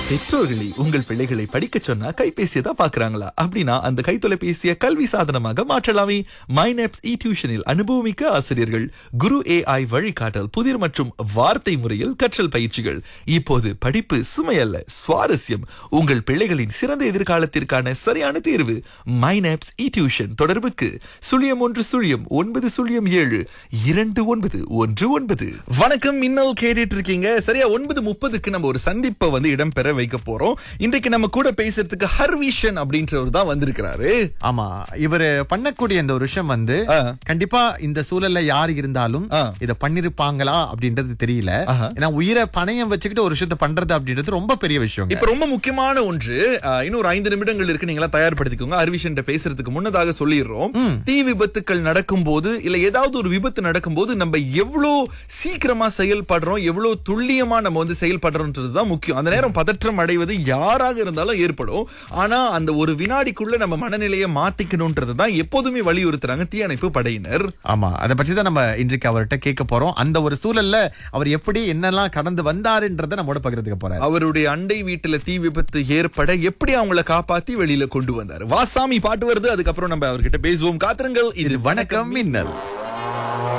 பெற்றோர்களே உங்கள் பிள்ளைகளை படிக்க சொன்னா கைபேசியை தான் பாக்குறாங்களா அப்படின்னா அந்த கைத்தொலைபேசியை கல்வி சாதனமாக மாற்றலாமே மைனப்ஸ் இ டியூஷனில் அனுபவமிக்க ஆசிரியர்கள் குரு ஏஐ வழிகாட்டல் புதிர் மற்றும் வார்த்தை முறையில் கற்றல் பயிற்சிகள் இப்போது படிப்பு சுமையல்ல சுவாரஸ்யம் உங்கள் பிள்ளைகளின் சிறந்த எதிர்காலத்திற்கான சரியான தேர்வு மைனப்ஸ் இ டியூஷன் தொடர்புக்கு சுழியம் ஒன்று சுழியம் ஒன்பது சுழியம் ஏழு இரண்டு ஒன்பது ஒன்று ஒன்பது வணக்கம் இன்னல் கேட்டுட்டு இருக்கீங்க சரியா ஒன்பது முப்பதுக்கு நம்ம ஒரு சந்திப்பை வந்து இடம்பெற வைக்க போறோம் இன்றைக்கு நம்ம கூட பேசுறதுக்கு ஹர்விஷன் அப்படின்றவர் தான் வந்திருக்கிறாரு ஆமா இவரு பண்ணக்கூடிய இந்த ஒரு விஷயம் வந்து ஆ. கண்டிப்பா இந்த சூழல்ல யார் இருந்தாலும் ஆ. இத பண்ணிருப்பாங்களா அப்படின்றது தெரியல ஆஹா. ஏன்னா உயிரை பணயம் வச்சுக்கிட்டு ஒரு விஷயத்த பண்றது அப்படின்றது ரொம்ப பெரிய விஷயம் இப்ப ரொம்ப முக்கியமான ஒன்று அஹ், இன்னும் ஒரு ஐந்து நிமிடங்கள் இருக்கு நீங்களா தயார்படுத்திக்கோங்க ஹர்விஷன் பேசுறதுக்கு முன்னதாக சொல்லிடுறோம் தீ விபத்துக்கள் நடக்கும் போது இல்ல ஏதாவது ஒரு விபத்து நடக்கும் போது நம்ம எவ்வளவு சீக்கிரமா செயல்படுறோம் எவ்வளவு துல்லியமா நம்ம வந்து செயல்படுறோம்ன்றது தான் முக்கியம் அந்த நேரம் பதற்றம் அடைவது யாராக இருந்தாலும் ஏற்படும் ஆனா அந்த ஒரு வினாடிக்குள்ள நம்ம மனநிலையை மாத்திக்கணும்ன்றது தான் எப்போதுமே வலியுறுத்துறாங்க தீயணைப்பு படையினர் ஆமா அதை பற்றி தான் நம்ம இன்றைக்கு அவர்கிட்ட கேட்க போறோம் அந்த ஒரு சூழல்ல அவர் எப்படி என்னெல்லாம் கடந்து வந்தாருன்றதை நம்மோட பகிர்ந்துக்க போறாரு அவருடைய அண்டை வீட்டுல தீ விபத்து ஏற்பட எப்படி அவங்கள காப்பாத்தி வெளியில கொண்டு வந்தாரு வாசாமி பாட்டு வருது அதுக்கப்புறம் நம்ம அவர்கிட்ட பேசுவோம் காத்திருங்கள் இது இது வணக்கம் மின்னல்